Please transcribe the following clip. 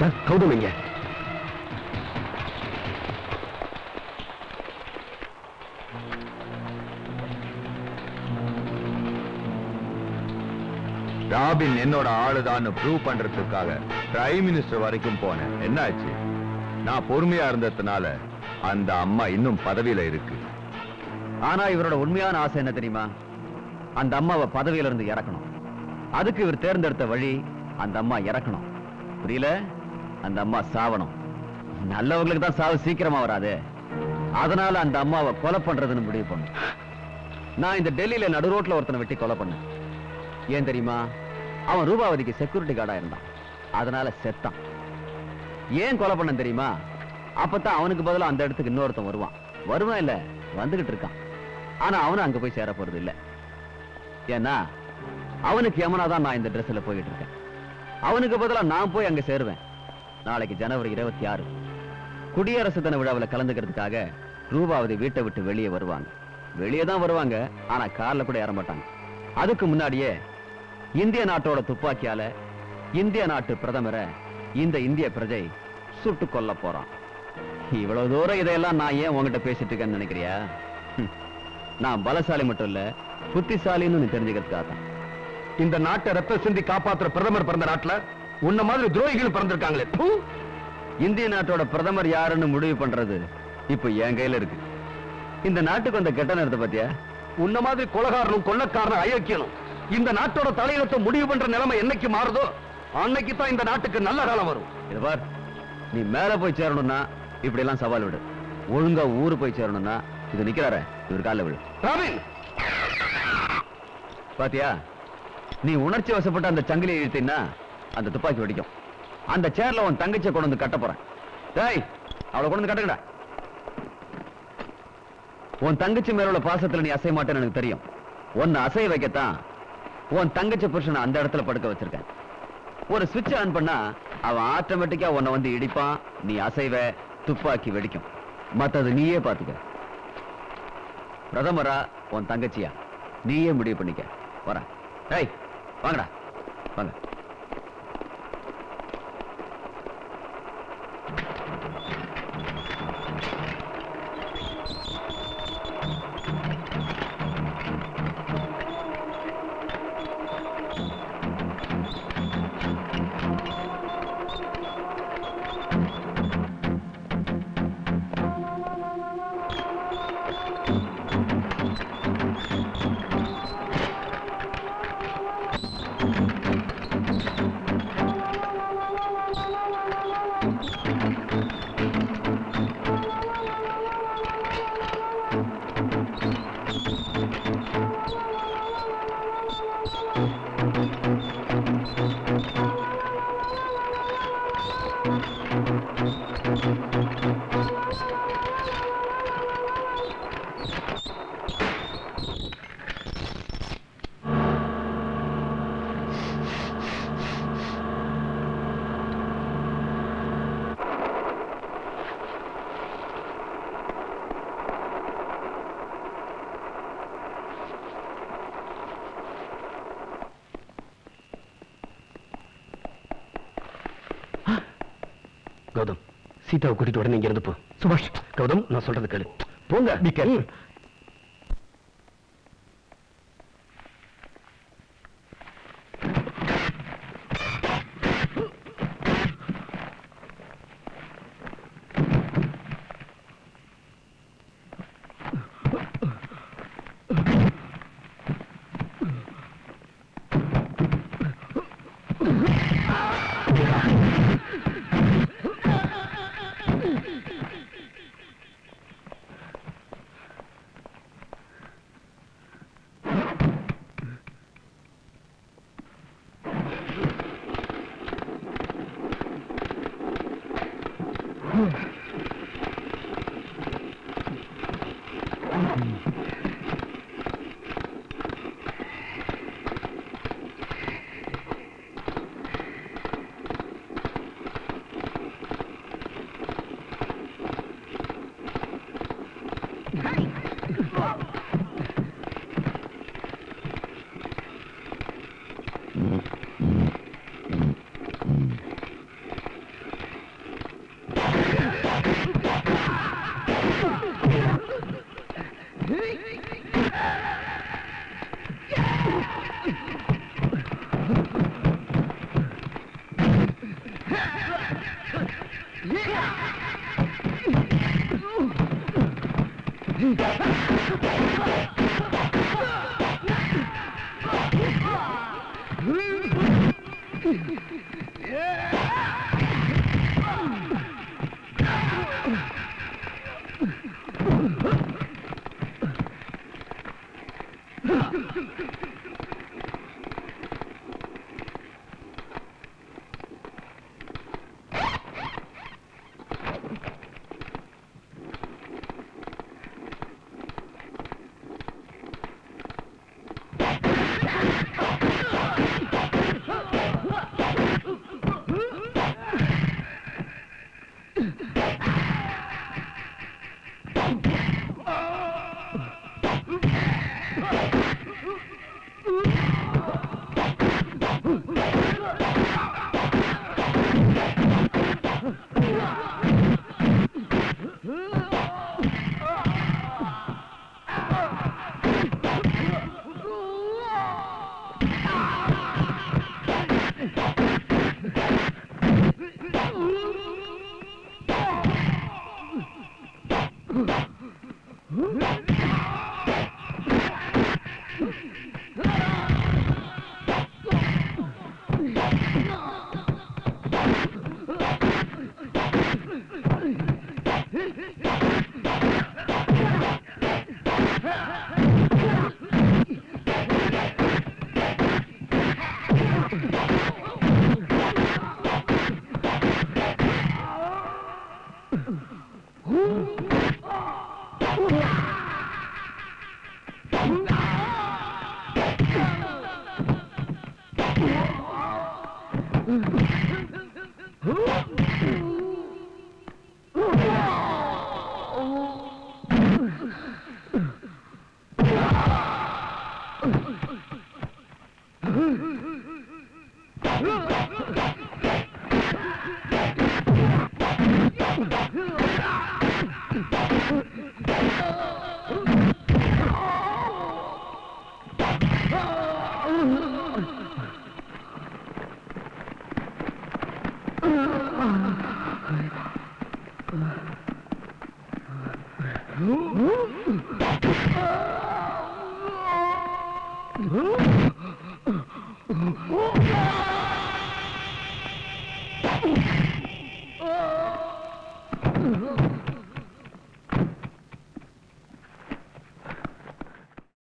சீதா கௌதம் இங்க ராபின் என்னோட ஆளுதான்னு ப்ரூவ் பண்றதுக்காக பிரைம் மினிஸ்டர் வரைக்கும் போனேன் என்னாச்சு நான் பொறுமையா இருந்ததுனால அந்த அம்மா இன்னும் பதவியில இருக்கு ஆனா இவரோட உண்மையான ஆசை என்ன தெரியுமா அந்த அம்மாவை பதவியில இருந்து இறக்கணும் அதுக்கு இவர் தேர்ந்தெடுத்த வழி அந்த அம்மா இறக்கணும் புரியல அந்த அம்மா சாவணும் நல்லவங்களுக்கு தான் சாவு சீக்கிரமா வராது அதனால அந்த அம்மாவை கொலை பண்றதுன்னு முடிவு பண்ணும் நான் இந்த டெல்லியில நடு ரோட்ல ஒருத்தனை வெட்டி கொலை பண்ணேன் ஏன் தெரியுமா அவன் ரூபாவதிக்கு செக்யூரிட்டி கார்டா இருந்தான் அதனால செத்தான் ஏன் கொலை பண்ண தெரியுமா அப்பதான் அவனுக்கு பதிலா அந்த இடத்துக்கு இன்னொருத்தன் வருவான் வருவான் இல்ல வந்துகிட்டு இருக்கான் ஆனா அவனும் அங்க போய் சேர போறது இல்ல ஏன்னா அவனுக்கு யமனா தான் நான் இந்த ட்ரெஸ்ல போயிட்டு இருக்கேன் அவனுக்கு பதிலா நான் போய் அங்க சேருவேன் நாளைக்கு ஜனவரி இருபத்தி ஆறு குடியரசு தின விழாவில் கலந்துக்கிறதுக்காக ரூபாவதி வீட்டை விட்டு வெளியே வருவாங்க வெளியே தான் வருவாங்க ஆனா கார்ல கூட ஏற மாட்டாங்க அதுக்கு முன்னாடியே இந்திய நாட்டோட துப்பாக்கியால இந்திய நாட்டு பிரதமரை இந்த இந்திய பிரஜை சுட்டு கொல்ல போறான் இவ்வளவு தூரம் இதையெல்லாம் நான் ஏன் உன்கிட்ட பேசிட்டு இருக்கேன்னு நினைக்கிறியா ஹம். நான் பலசாலி மட்டும் இல்ல புத்திசாலின்னு நீ தெரிஞ்சுக்கிறதுக்காக தான் இந்த நாட்டை ரத்த சிந்தி காப்பாத்துற பிரதமர் பிறந்த நாட்டுல உன்ன மாதிரி துரோகிகள் பிறந்திருக்காங்களே தூ. இந்திய நாட்டோட பிரதமர் யாருன்னு முடிவு பண்றது இப்ப என் கையில இருக்கு இந்த நாட்டுக்கு வந்த கெட்ட நேரத்தை பத்தியா உன்ன மாதிரி கொலகாரனும் கொள்ளக்காரனும் அயோக்கியனும் இந்த நாட்டோட தலையெழுத்தை முடிவு பண்ற நிலைமை என்னைக்கு மாறுதோ அன்னைக்கு தான் இந்த நாட்டுக்கு நல்ல காலம் வரும் இது பார் நீ மேல போய் சேரணும்னா இப்படி எல்லாம் சவால் விடு ஒழுங்கா ஊரு போய் சேரணும்னா இது நிக்கிறாரு இவர் கால விடு ராபின் பாத்தியா நீ உணர்ச்சி வசப்பட்ட அந்த சங்கிலியை இழுத்தீன்னா அந்த துப்பாக்கி வெடிக்கும் அந்த சேர்ல உன் தங்கச்சியை கொண்டு வந்து கட்ட போறேன் டேய் அவளை கொண்டு வந்து கட்டுங்கடா உன் தங்கச்சி மேல உள்ள பாசத்துல நீ அசைய மாட்டேன்னு எனக்கு தெரியும் உன்னை அசைய வைக்கத்தான் உன் தங்கச்சி புருஷனை அந்த இடத்துல படுக்க வச்சிருக்கேன் ஒரு சுவிட்ச் ஆன் பண்ணா அவன் ஆட்டோமேட்டிக்கா உன்னை வந்து இடிப்பான் நீ அசைவ துப்பாக்கி வெடிக்கும் மத்தது நீயே பாத்துக்க பிரதமரா உன் தங்கச்சியா நீயே முடிவு பண்ணிக்க வர ஏய் வாங்கடா வாங்க கௌதம் சீதாவை கூட்டிட்டு உடனே இங்க இருந்து போ சுபாஷ் கௌதம் நான் சொல்றது கேளு போங்க நீ கேளு Huh?